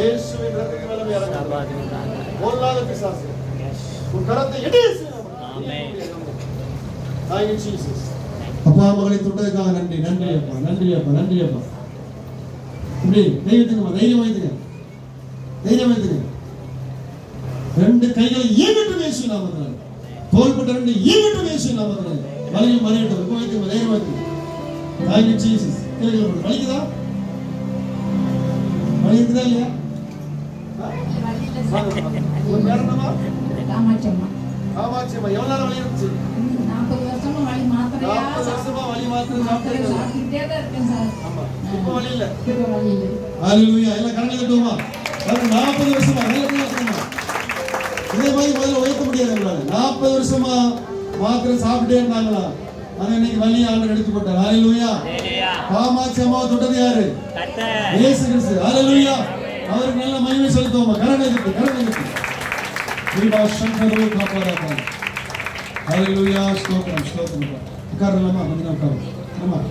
இயேசுவின் ரத்தத்தின் வல்லமை இறங்கும் பொல்லாத பிசாசு உன் கரத்தை எடு ஆமென். Thank you, Jesus. அப்பா மகளை தொட்டதுக்காக நன்றி நன்றி அப்பா நன்றி அப்பா நன்றி அப்பா இப்படி கை வைத்துங்கம்மா தைரியம் வைத்துங்க தைரியம் வைத்துங்க ரெண்டு கைகளை இயங்கட்டும் இயேசு நாமத்தினால தோள்பட்ட ரெண்டு இயங்கட்டும் இயேசு நாமத்தினால வலியும் மறையட்டும் இப்போ வைத்துங்க தைரியம் வைத்துங்க Thank you, Jesus. கீழே கீழே போடு. வலிக்குதா வலி இருக்குதா இல்லையா ஆ? வாங்க, வாங்க. உன் பேர் என்னம்மா? காமாட்சம்மா காமாட்சி அம்மா எவ்வளவு நேரம் வலி இருந்துச்சு நாற்பது வருஷமா வலி மாத்திரையா நாற்பது வருஷமா வலி மாத்திரை மாத்திரை சாப்பிட்டு சாப்பிட்டுட்டே தான் இருக்கேன் சார் ஆமா இப்போ வலி இல்லை இப்போ வலி இல்லை ஹalleluya எல்லாம் கரங்களை தட்டுவோமா அது 40 வருஷமா ஹalleluya சொல்லுங்க இதே மாதிரி முதல்ல உயர்த்த முடியாது உங்களால 40 வருஷமா மாத்திரை சாப்பிட்டே இருந்தாங்களா ஆனா இன்னைக்கு வலி ஆண்டவர் எடுத்து போட்டார் ஹalleluya ஹalleluya காமாட்சி அம்மாவை தொட்டது யாரு கர்த்தர் இயேசு கிறிஸ்து ஹalleluya அவருக்கு நல்ல மகிமை செலுத்துவோமா கரங்களை தட்டு கரங்களை தட்டு விபா சங்கரோ காப்பாராக ஹalleluya ஸ்தோத்திரம் ஸ்தோத்திரம் உட்காரலாமா கொஞ்சம் உட்காரு ஆமா